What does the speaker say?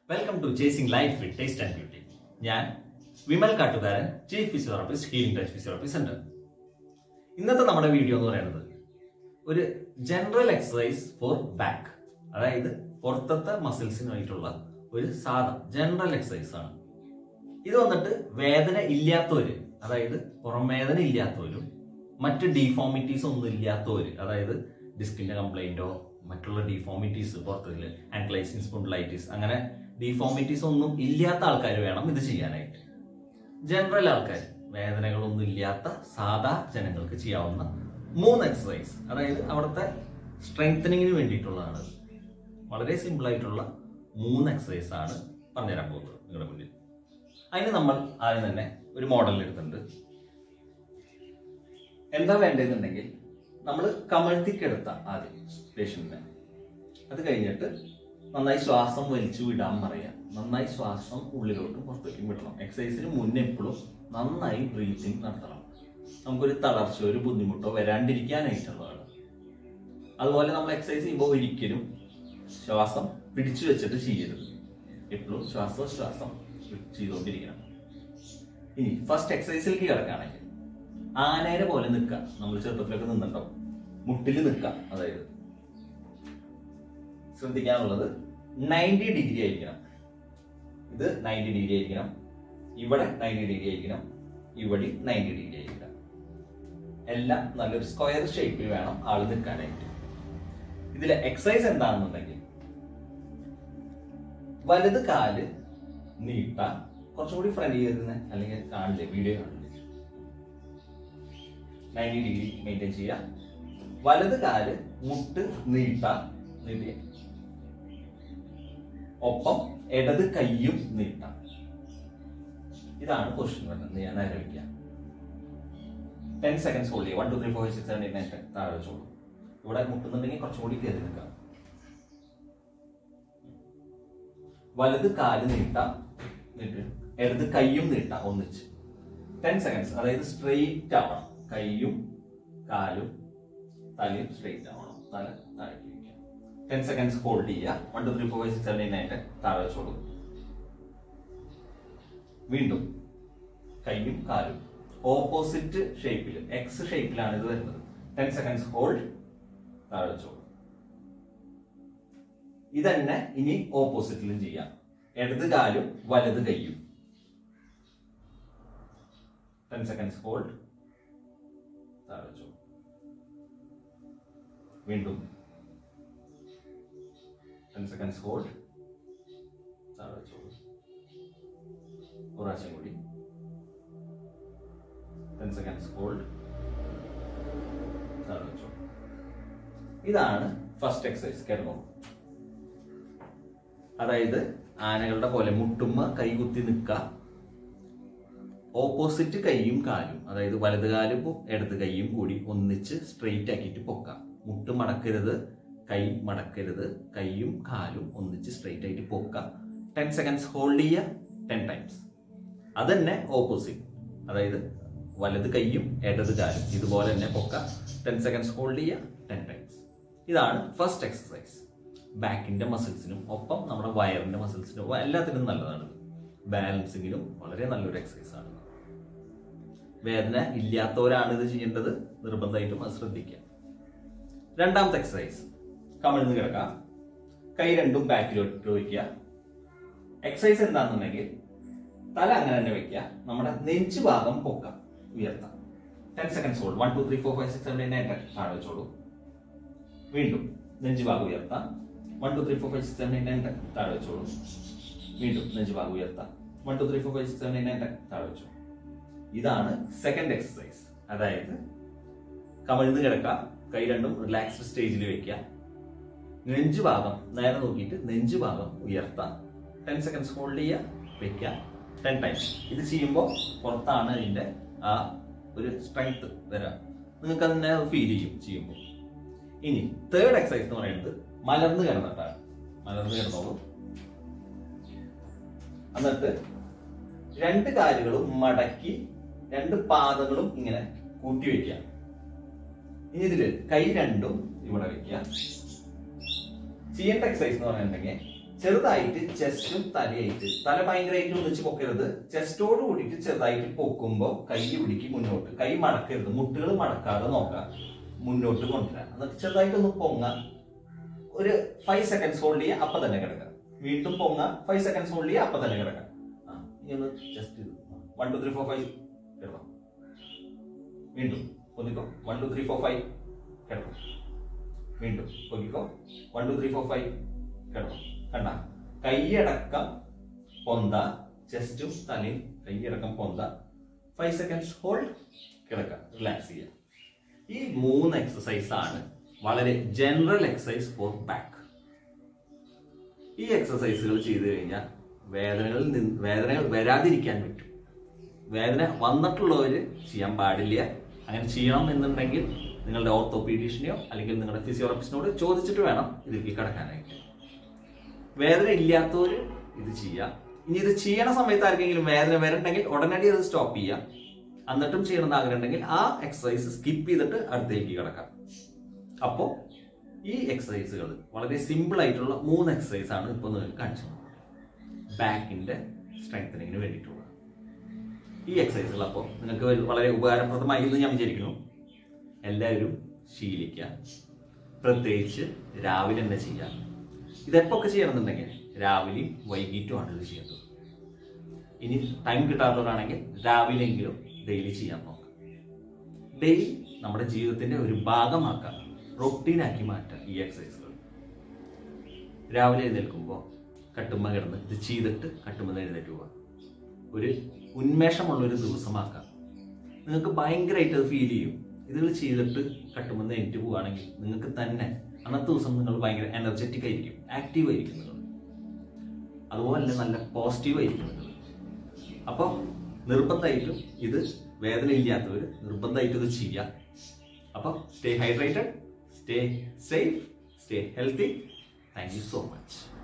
welcome to chasing life with taste and beauty ഞാൻ Vimal Kattukaran chief physiotherapist healing touch physiotherapy centre ഇന്നത്തെ നമ്മുടെ video എന്ന് പറയുന്നത് ഒരു ജനറൽ എക്സസൈസ് ഫോർ ബാക്ക് അതായത് പുറത്തത്തെ മസിൽസിനായിട്ടുള്ള ഒരു സാധാ ജനറൽ എക്സസൈസ് ആണ് ഇത് വന്നിട്ട് വേദന ഇല്ലാത്തവര് അതായത് പുറം വേദന ഇല്ലാത്തവരും മറ്റ് ഡീഫോമിറ്റീസ് ഒന്നും ഇല്ലാത്തവര് അതായത് ഡിസ്കിന്റെ കംപ്ലൈന്റോ മറ്റുള്ള ഡീഫോമിറ്റീസ് പുറത്തില് ആൻക്ലൈസിൻ സ്പോണ്ടിലൈറ്റിസ് അങ്ങനെ ഡീഫോമിറ്റീസ് ഒന്നും ഇല്ലാത്ത ആൾക്കാർ വേണം ഇത് ചെയ്യാനായിട്ട് ജനറൽ ആൾക്കാർ വേദനകളൊന്നും ഇല്ലാത്ത സാധാ ജനങ്ങൾക്ക് ചെയ്യാവുന്ന മൂന്ന് എക്സസൈസ് അതായത് അവിടുത്തെ സ്ട്രെങ്തനിങ്ങിന് വേണ്ടിയിട്ടുള്ളതാണ് വളരെ സിമ്പിൾ ആയിട്ടുള്ള മൂന്ന് എക്സസൈസ് ആണ് പറഞ്ഞുതരാൻ പോകുന്നത് നിങ്ങളുടെ മുന്നിൽ അതിന് നമ്മൾ ആദ്യം തന്നെ ഒരു മോഡൽ എടുത്തിട്ടുണ്ട് എന്താ വേണ്ടതെന്നുണ്ടെങ്കിൽ നമ്മൾ കമഴ്ത്തിക്കെടുത്ത ആദ്യം പേഷ്യന്റിനെ അത് കഴിഞ്ഞിട്ട് നന്നായി ശ്വാസം വലിച്ചു വിടാൻ പറയാം നന്നായി ശ്വാസം ഉള്ളിലോട്ടും പുറത്തേക്കും വിടണം എക്സസൈസിന് മുന്നേ എപ്പോഴും നന്നായി ബ്രീത്തിങ് നടത്തണം നമുക്കൊരു തളർച്ച ഒരു ബുദ്ധിമുട്ടോ വരാണ്ടിരിക്കാനായിട്ടുള്ളതാണ് അതുപോലെ നമ്മൾ എക്സസൈസ് ചെയ്യുമ്പോൾ ഒരിക്കലും ശ്വാസം പിടിച്ചു വെച്ചിട്ട് ചെയ്യരുത് എപ്പോഴും ശ്വാസോച്ഛ്വാസം ചെയ്തുകൊണ്ടിരിക്കണം ഇനി ഫസ്റ്റ് എക്സസൈസിലേക്ക് കിടക്കുകയാണെങ്കിൽ ആനേനെ പോലെ നിൽക്കുക നമ്മൾ ചെറുപ്പത്തിലൊക്കെ നിന്നുണ്ടാവും മുട്ടിൽ നിൽക്കുക അതായത് ശ്രദ്ധിക്കാനുള്ളത് നയൻറ്റി ഡിഗ്രി ആയിരിക്കണം ഇത് നയൻറ്റി ഡിഗ്രി ആയിരിക്കണം ഇവിടെ നയൻറ്റി ഡിഗ്രി ആയിരിക്കണം ഇവിടെ നയൻറ്റി ഡിഗ്രി ആയിരിക്കണം എല്ലാം നല്ലൊരു സ്ക്വയർ ഷേപ്പിൽ വേണം ആൾ നിൽക്കാനായിട്ട് ഇതിലെ എക്സസൈസ് എന്താണെന്നുണ്ടെങ്കിൽ വലത് കാല് നീട്ടാൻ കുറച്ചും കൂടി ഫ്രണ്ട് ചെയ്തിരുന്ന അല്ലെങ്കിൽ കാണില്ലേ വീഡിയോ കാണില്ലേ നയൻറ്റി ഡിഗ്രി മെയിൻറ്റെയിൻ ചെയ്യാം വലത് കാല് മുട്ട് നീട്ടാൻ നീട്ടിയ ഒപ്പം ഇടത് കൈയും നീട്ടാം ഇതാണ് പൊസിഷൻ വരുന്നത് ഞാൻ നേരെ വയ്ക്കാം ടെൻ സെക്കൻഡ്സ് ഹോൾഡ് ചെയ്യുക one two three four six seven eight nine ten താഴെ വെച്ചോളൂ ഇവിടെ മുട്ടുന്നുണ്ടെങ്കിൽ കുറച്ചും കൂടി കയറി നിൽക്കാം വലത് കാല് നീട്ടാം നീട്ട് ഇടത് കൈയും നീട്ടാം ഒന്നിച്ച് ടെൻ സെക്കൻഡ്സ് അതായത് സ്ട്രെയിറ്റ് ആവണം കൈയും കാലും തലയും സ്ട്രെയിറ്റ് ആവണം തല താഴേക്ക് വയ്ക്കാം ടെൻ സെക്കൻഡ്സ് ഹോൾഡ് ചെയ്യുക one two three four six seven eight nine ten താഴെ വെച്ചോളൂ വീണ്ടും കൈയും കാലും ഓപ്പോസിറ്റ് ഷേപ്പിൽ എക്സ് ഷേപ്പിലാണ് ഇത് വരുന്നത് ടെൻ സെക്കൻഡ്സ് ഹോൾഡ് താഴെ വെച്ചോളൂ ഇതന്നെ ഇനി ഓപ്പോസിറ്റിലും ചെയ്യാം ഇടത് കാലും വലത് കൈയും ടെൻ സെക്കൻഡ്സ് ഹോൾഡ് താഴെ വെച്ചോളൂ വീണ്ടും ടെൻ സെക്കൻഡ്സ് ഹോൾഡ് താഴെ വെച്ചോളൂ ഒരു പ്രാവശ്യം കൂടി ടെൻ സെക്കൻഡ്സ് ഹോൾഡ് താഴെ വെച്ചോളൂ ഇതാണ് ഫസ്റ്റ് എക്സസൈസ് കിടന്നു അതായത് ആനകളുടെ പോലെ മുട്ടുമ്മ കൈകുത്തി നിൽക്കുക ഓപ്പോസിറ്റ് കൈയും കാലും അതായത് വലത് കാലും ഇടത് കൈയും കൂടി ഒന്നിച്ച് സ്ട്രെയിറ്റ് ആക്കിയിട്ട് പൊക്കാം മുട്ട് മടക്കരുത് കൈ മടക്കരുത് കൈയും കാലും ഒന്നിച്ച് സ്ട്രെയിറ്റ് ആയിട്ട് പൊക്കാം ടെൻ സെക്കൻഡ്സ് ഹോൾഡ് ചെയ്യുക ടെൻ ടൈംസ് അതന്നെ ഓപ്പോസിറ്റ് അതായത് വലത് കൈയും ഇടത് കാലും ഇതുപോലെ തന്നെ പൊക്കാം ടെൻ സെക്കൻഡ്സ് ഹോൾഡ് ചെയ്യുക ടെൻ ടൈംസ് ഇതാണ് ഫസ്റ്റ് എക്സസൈസ് ബാക്കിന്റെ മസിൽസിനും ഒപ്പം നമ്മുടെ വയറിന്റെ മസിൽസിനും എല്ലാത്തിനും നല്ലതാണ് ബാലൻസിങ്ങിനും വളരെ നല്ലൊരു എക്സസൈസ് ആണ് വേദന ഇല്ലാത്തവരാണ് ഇത് ചെയ്യേണ്ടത് നിർബന്ധമായിട്ടും അത് ശ്രദ്ധിക്കുക രണ്ടാമത്തെ എക്സസൈസ് കമിഴ്ന്ന് കിടക്കാം കൈ രണ്ടും ബാക്കിലോട്ട് വയ്ക്കുക എക്സസൈസ് എന്താണെന്നുണ്ടെങ്കിൽ തല അങ്ങനെ തന്നെ വെക്കുക നമ്മുടെ നെഞ്ച് ഭാഗം പൊക്കാം ഉയർത്താം ten seconds hold one two three four five six seven nine ten താഴെ വെച്ചോളൂ വീണ്ടും നെഞ്ച് ഭാഗം ഉയർത്താം one two three four five six seven eight nine ten താഴെ വെച്ചോളൂ വീണ്ടും നെഞ്ച് ഭാഗം ഉയർത്താം one two three four five six seven eight nine ten താഴെ വെച്ചോളൂ ഇതാണ് സെക്കൻഡ് എക്സസൈസ് അതായത് കമിഴ്ന്ന് കിടക്കുക കൈ രണ്ടും റിലാക്സ്ഡ് സ്റ്റേജിൽ വെക്കുക നെഞ്ച് ഭാഗം നേരെ നോക്കിയിട്ട് നെഞ്ച് ഭാഗം ഉയർത്താം ടെൻ സെക്കൻഡ്സ് ഹോൾഡ് ചെയ്യുക വെക്കുക ടെൻ ടൈംസ് ഇത് ചെയ്യുമ്പോൾ പുറത്താണ് അതിന്റെ ആ ഒരു സ്ട്രെങ്ത് വരാം നിങ്ങൾക്ക് അതിനെ ഫീൽ ചെയ്യും ചെയ്യുമ്പോൾ ഇനി തേർഡ് എക്സസൈസ് എന്ന് പറയുന്നത് മലർന്ന് കിടന്നിട്ടാണ് മലർന്ന് കിടന്നോളൂ എന്നിട്ട് രണ്ട് കാലുകളും മടക്കി രണ്ട് പാദങ്ങളും ഇങ്ങനെ കൂട്ടി വെക്കുക ഇനി ഇതില് കൈ രണ്ടും ഇവിടെ വെക്കുക ചെയ്യേണ്ട എക്സസൈസ് എന്ന് പറയുന്നുണ്ടെങ്കിൽ ചെറുതായിട്ട് ചെസ്റ്റും തലയായിട്ട് തല ഭയങ്കരമായിട്ട് ഒന്നിച്ച് പൊക്കരുത് ചെസ്റ്റോട് കൂടിയിട്ട് ചെറുതായിട്ട് പൊക്കുമ്പോൾ കൈ പിടിക്ക് മുന്നോട്ട് കൈ മടക്കരുത് മുട്ടുകൾ മടക്കാതെ നോക്കാം മുന്നോട്ട് കൊണ്ടുവരാം എന്നിട്ട് ചെറുതായിട്ടൊന്ന് പൊങ്ങാൻ ഒരു ഫൈവ് സെക്കൻഡ്സ് ഹോൾഡ് ചെയ്യുക അപ്പൊ തന്നെ കിടക്കാം വീണ്ടും പൊങ്ങാൻ ഫൈവ് സെക്കൻഡ്സ് ഹോൾഡ് ചെയ്യുക അപ്പൊ തന്നെ കിടക്കാം ആ ഇനി ഒന്ന് just one two three four five കിടക്കാം വീണ്ടും പൊന്നിക്കോ one two three four five കിടക്കും വീണ്ടും പൊന്നിക്കോ one two three four five കിടക്കും കണ്ട കൈയടക്കം പൊന്ത ചെസ്റ്റും തലയും കൈയടക്കം പൊന്ത ഫൈവ് സെക്കൻഡ്സ് ഹോൾഡ് കിടക്കാം റിലാക്സ് ചെയ്യുക ഈ മൂന്ന് എക്സസൈസ് ആണ് വളരെ ജനറൽ എക്സസൈസ് ഫോർ ബാക്ക് ഈ എക്സസൈസുകൾ ചെയ്തു കഴിഞ്ഞാൽ വേദനകളിൽ നിന്ന് വേദനകൾ വരാതിരിക്കാൻ പറ്റും വേദന വന്നിട്ടുള്ളവർ ചെയ്യാൻ പാടില്ല അങ്ങനെ ചെയ്യണം എന്നുണ്ടെങ്കിൽ നിങ്ങളുടെ ഓർത്തോപീഡീഷ്യനെയോ അല്ലെങ്കിൽ നിങ്ങളുടെ ഫിസിയോളജിസ്റ്റിനോട് ചോദിച്ചിട്ട് വേണം ഇതിലേക്ക് കടക്കാനായിട്ട് വേദന ഇല്ലാത്തവർ ഇത് ചെയ്യാം ഇനി ഇത് ചെയ്യണ സമയത്ത് ആർക്കെങ്കിലും വേദന വരണ്ടെങ്കിൽ ഉടനടി അത് സ്റ്റോപ്പ് ചെയ്യാം എന്നിട്ടും ചെയ്യണമെന്ന് ആഗ്രഹം ഉണ്ടെങ്കിൽ ആ എക്സസൈസ് സ്കിപ്പ് ചെയ്തിട്ട് അടുത്തേക്ക് കിടക്കാം അപ്പോൾ ഈ എക്സസൈസുകൾ വളരെ സിമ്പിൾ ആയിട്ടുള്ള മൂന്ന് എക്സസൈസ് ആണ് ഇപ്പോൾ നിങ്ങൾക്ക് കാണിച്ചത് ബാക്കിന്റെ സ്ട്രെങ്തനിങ്ങിന് വേണ്ടിയിട്ടുള്ളത് ഈ എക്സസൈസുകൾ അപ്പോൾ നിങ്ങൾക്ക് വൽ- വളരെ ഉപകാരപ്രദമായി എന്ന് ഞാൻ വിചാരിക്കുന്നു എല്ലാവരും ശീലിക്കുക പ്രത്യേകിച്ച് രാവിലെ തന്നെ ചെയ്യാം ഇതെപ്പോ ഒക്കെ ചെയ്യണമെന്നുണ്ടെങ്കിൽ രാവിലെയും വൈകിട്ടുമാണ് ഇത് ചെയ്യേണ്ടത് ഇനി ടൈം കിട്ടാത്തവരാണെങ്കിൽ രാവിലെയെങ്കിലും ഡെയിലി ചെയ്യാൻ നോക്കാം ഡെയിലി നമ്മുടെ ജീവിതത്തിന്റെ ഒരു ഭാഗമാക്കാം റൊട്ടീനാക്കി മാറ്റാം ഈ എക്സസൈസുകൾ രാവിലെ എഴുന്നേൽക്കുമ്പോൾ കട്ടുമ്മ കിടന്ന് ഇത് ചെയ്തിട്ട് കട്ടുമ്മ എഴുന്നേറ്റ് പോവാം ഒരു ഉന്മേഷമുള്ള ഒരു ദിവസമാക്കാം നിങ്ങൾക്ക് ഭയങ്കരമായിട്ട് അത് ഫീൽ ചെയ്യും ഇതുകൾ ചെയ്തിട്ട് കട്ടുമെന്ന് എണീറ്റ് പോവുകയാണെങ്കിൽ നിങ്ങൾക്ക് തന്നെ അന്നത്തെ ദിവസം നിങ്ങൾ ഭയങ്കര എനർജറ്റിക് ആയിരിക്കും ആക്റ്റീവ് ആയിരിക്കും നിങ്ങൾ അതുപോലെ തന്നെ നല്ല പോസിറ്റീവ് ആയിരിക്കും നിങ്ങൾ അപ്പോൾ നിർബന്ധമായിട്ടും ഇത് വേദന ഇല്ലാത്തവർ നിർബന്ധമായിട്ടും ഇത് ചെയ്യാം അപ്പോൾ stay hydrated stay safe stay healthy thank you so much